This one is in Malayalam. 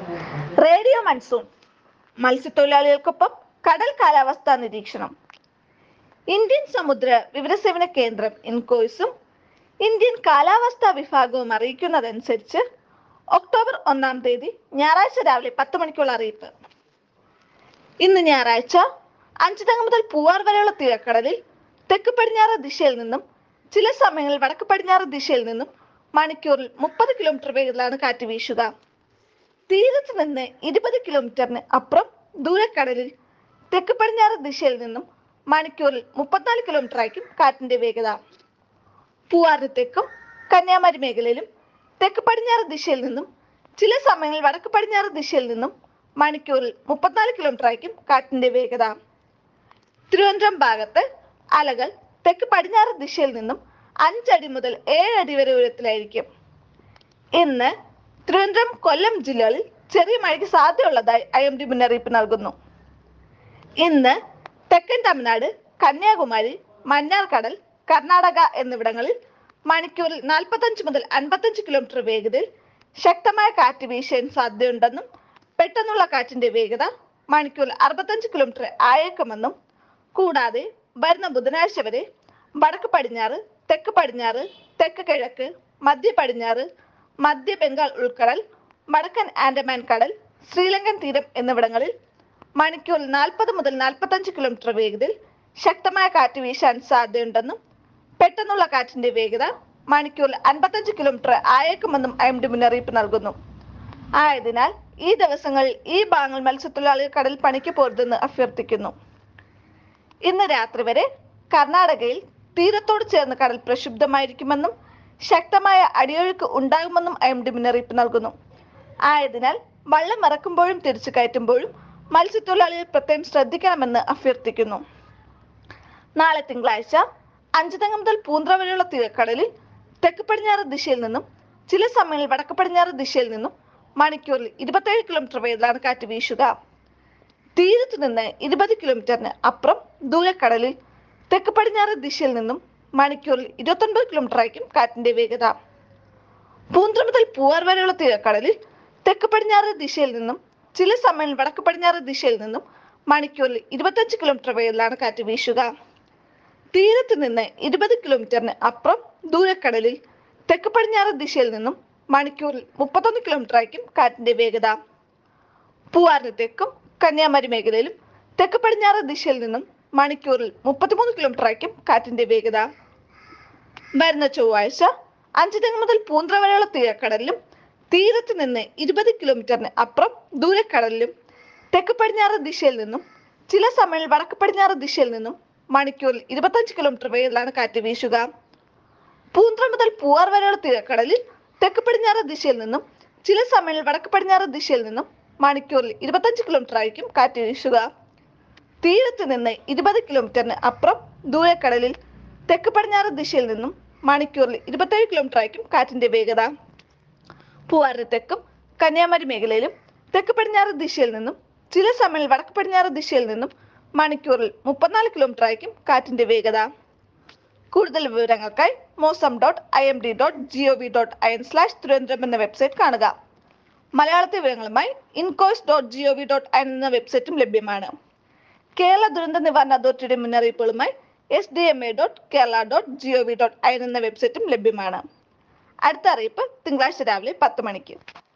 റേഡിയോ മൺസൂൺ മത്സ്യത്തൊഴിലാളികൾക്കൊപ്പം കടൽ കാലാവസ്ഥാ നിരീക്ഷണം ഇന്ത്യൻ സമുദ്ര വിവരസേവന കേന്ദ്രം ഇൻകോയ്സും ഇന്ത്യൻ കാലാവസ്ഥാ വിഭാഗവും അറിയിക്കുന്നതനുസരിച്ച് ഒക്ടോബർ ഒന്നാം തീയതി ഞായറാഴ്ച രാവിലെ പത്ത് മണിക്കുള്ള അറിയിപ്പ് ഇന്ന് ഞായറാഴ്ച അഞ്ചുതങ്ങ മുതൽ പൂവാർ വരെയുള്ള തീരക്കടലിൽ തെക്ക് പടിഞ്ഞാറ് ദിശയിൽ നിന്നും ചില സമയങ്ങളിൽ വടക്ക് പടിഞ്ഞാറ് ദിശയിൽ നിന്നും മണിക്കൂറിൽ മുപ്പത് കിലോമീറ്റർ വേഗത്തിലാണ് കാറ്റ് വീശുക തീരത്ത് നിന്ന് ഇരുപത് കിലോമീറ്ററിന് അപ്പുറം ദൂരക്കടലിൽ തെക്ക് പടിഞ്ഞാറ് ദിശയിൽ നിന്നും മണിക്കൂറിൽ മുപ്പത്തിനാല് കിലോമീറ്റർ ആയിരിക്കും കാറ്റിന്റെ വേഗത പൂവാറിന് തെക്കും കന്യാകുമാരി മേഖലയിലും തെക്ക് പടിഞ്ഞാറ് ദിശയിൽ നിന്നും ചില സമയങ്ങളിൽ വടക്ക് പടിഞ്ഞാറ് ദിശയിൽ നിന്നും മണിക്കൂറിൽ മുപ്പത്തിനാല് കിലോമീറ്റർ ആയിരിക്കും കാറ്റിന്റെ വേഗത തിരുവനന്തപുരം ഭാഗത്ത് അലകൾ തെക്ക് പടിഞ്ഞാറ് ദിശയിൽ നിന്നും അഞ്ചടി മുതൽ ഏഴടി വരെ ഉയരത്തിലായിരിക്കും ഇന്ന് തിരുവനന്തപുരം കൊല്ലം ജില്ലകളിൽ ചെറിയ മഴയ്ക്ക് സാധ്യതയുള്ളതായി ഐ എം ഡി മുന്നറിയിപ്പ് നൽകുന്നു ഇന്ന് തെക്കൻ തമിഴ്നാട് കന്യാകുമാരി മന്നാർക്കടൽ കർണാടക എന്നിവിടങ്ങളിൽ മണിക്കൂറിൽ നാൽപ്പത്തഞ്ച് മുതൽ അൻപത്തഞ്ച് കിലോമീറ്റർ വേഗതയിൽ ശക്തമായ കാറ്റ് വീശാൻ സാധ്യതയുണ്ടെന്നും പെട്ടെന്നുള്ള കാറ്റിന്റെ വേഗത മണിക്കൂറിൽ അറുപത്തഞ്ച് കിലോമീറ്റർ ആയേക്കുമെന്നും കൂടാതെ വരുന്ന ബുധനാഴ്ച വരെ വടക്ക് പടിഞ്ഞാറ് തെക്ക് പടിഞ്ഞാറ് തെക്ക് കിഴക്ക് മധ്യ പടിഞ്ഞാറ് മധ്യ ബംഗാൾ ഉൾക്കടൽ വടക്കൻ ആൻഡമാൻ കടൽ ശ്രീലങ്കൻ തീരം എന്നിവിടങ്ങളിൽ മണിക്കൂറിൽ നാൽപ്പത് മുതൽ നാൽപ്പത്തഞ്ച് കിലോമീറ്റർ വേഗതയിൽ ശക്തമായ കാറ്റ് വീശാൻ സാധ്യതയുണ്ടെന്നും പെട്ടെന്നുള്ള കാറ്റിന്റെ വേഗത മണിക്കൂറിൽ അൻപത്തഞ്ച് കിലോമീറ്റർ ആയേക്കുമെന്നും ഐ എം ഡി മുന്നറിയിപ്പ് നൽകുന്നു ആയതിനാൽ ഈ ദിവസങ്ങളിൽ ഈ ഭാഗങ്ങൾ മത്സ്യത്തൊഴിലാളികൾ കടൽ പണിക്ക് പോരുതെന്ന് അഭ്യർത്ഥിക്കുന്നു ഇന്ന് രാത്രി വരെ കർണാടകയിൽ തീരത്തോട് ചേർന്ന് കടൽ പ്രക്ഷുബ്ധമായിരിക്കുമെന്നും ശക്തമായ അടിയൊഴുക്ക് ഉണ്ടാകുമെന്നും ഐ എം ഡി മുന്നറിയിപ്പ് നൽകുന്നു ആയതിനാൽ വള്ളം ഇറക്കുമ്പോഴും തിരിച്ചു കയറ്റുമ്പോഴും മത്സ്യത്തൊഴിലാളികൾ പ്രത്യേകം ശ്രദ്ധിക്കണമെന്ന് അഭ്യർത്ഥിക്കുന്നു നാളെ തിങ്കളാഴ്ച അഞ്ചുതങ്ങ മുതൽ പൂന്ത്ര വരെയുള്ള തീരക്കടലിൽ തെക്ക് പടിഞ്ഞാറ് ദിശയിൽ നിന്നും ചില സമയങ്ങളിൽ വടക്ക് പടിഞ്ഞാറ് ദിശയിൽ നിന്നും മണിക്കൂറിൽ ഇരുപത്തേഴ് കിലോമീറ്റർ വേഗത്തിലാണ് കാറ്റ് വീശുക തീരത്ത് നിന്ന് ഇരുപത് കിലോമീറ്ററിന് അപ്പുറം ദൂരക്കടലിൽ തെക്ക് പടിഞ്ഞാറ് ദിശയിൽ നിന്നും മണിക്കൂറിൽ ഇരുപത്തൊൻപത് കിലോമീറ്റർ ആയിരിക്കും കാറ്റിന്റെ വേഗത പൂന്ത്ര മുതൽ പൂവാർ വരെയുള്ള തീരക്കടലിൽ തെക്ക് പടിഞ്ഞാറ് ദിശയിൽ നിന്നും ചില സമയങ്ങളിൽ വടക്ക് പടിഞ്ഞാറ് ദിശയിൽ നിന്നും മണിക്കൂറിൽ ഇരുപത്തഞ്ച് കിലോമീറ്റർ വേഗത്തിലാണ് കാറ്റ് വീശുക തീരത്ത് നിന്ന് ഇരുപത് കിലോമീറ്ററിന് അപ്പുറം ദൂരക്കടലിൽ തെക്ക് പടിഞ്ഞാറ് ദിശയിൽ നിന്നും മണിക്കൂറിൽ മുപ്പത്തൊന്ന് കിലോമീറ്റർ ആയിരിക്കും കാറ്റിന്റെ വേഗത പൂവാറിന് തെക്കും കന്യാകുമാരി മേഖലയിലും തെക്ക് പടിഞ്ഞാറ് ദിശയിൽ നിന്നും മണിക്കൂറിൽ മുപ്പത്തിമൂന്ന് കിലോമീറ്റർ ആയിരിക്കും കാറ്റിന്റെ വേഗത വരുന്ന ചൊവ്വാഴ്ച അഞ്ചുതെങ്ങ് മുതൽ പൂന്ത്ര വരെയുള്ള തീരക്കടലിലും തീരത്ത് നിന്ന് ഇരുപത് കിലോമീറ്ററിന് അപ്പുറം ദൂരക്കടലിലും തെക്ക് പടിഞ്ഞാറ് ദിശയിൽ നിന്നും ചില സമയങ്ങളിൽ വടക്ക് പടിഞ്ഞാറ് ദിശയിൽ നിന്നും മണിക്കൂറിൽ ഇരുപത്തഞ്ച് കിലോമീറ്റർ വേഗത്തിലാണ് കാറ്റ് വീശുക പൂന്ത്ര മുതൽ പൂവാർ വരെയുള്ള തീരക്കടലിൽ തെക്ക് പടിഞ്ഞാറ് ദിശയിൽ നിന്നും ചില സമയങ്ങളിൽ വടക്ക് പടിഞ്ഞാറ് ദിശയിൽ നിന്നും മണിക്കൂറിൽ ഇരുപത്തഞ്ച് കിലോമീറ്റർ ആയിരിക്കും കാറ്റ് വീശുക തീരത്ത് നിന്ന് ഇരുപത് കിലോമീറ്ററിന് അപ്പുറം ദൂരക്കടലിൽ തെക്ക് പടിഞ്ഞാറ് ദിശയിൽ നിന്നും മണിക്കൂറിൽ ഇരുപത്തേഴ് കിലോമീറ്റർ ആയിരിക്കും കാറ്റിന്റെ വേഗത പൂവാറിന് തെക്കും കന്യാകുമാരി മേഖലയിലും തെക്ക് പടിഞ്ഞാറ് ദിശയിൽ നിന്നും ചില സമയങ്ങളിൽ വടക്ക് പടിഞ്ഞാറ് ദിശയിൽ നിന്നും മണിക്കൂറിൽ മുപ്പത്തിനാല് കിലോമീറ്റർ ആയിരിക്കും കാറ്റിന്റെ വേഗത കൂടുതൽ വിവരങ്ങൾക്കായി Mausam dot I M D dot G O V dot I N slash Thiruvananthapuram എന്ന വെബ്സൈറ്റ് കാണുക മലയാളത്തെ വിവരങ്ങളുമായി INCOIS dot G O V dot I N എന്ന വെബ്സൈറ്റും ലഭ്യമാണ് കേരള ദുരന്ത നിവാരണ അതോറിറ്റിയുടെ മുന്നറിയിപ്പുകളുമായി S D M A dot Kerala dot G O V dot I N എന്ന വെബ്സൈറ്റും ലഭ്യമാണ് അടുത്ത അറിയിപ്പ് തിങ്കളാഴ്ച രാവിലെ പത്ത് മണിക്ക്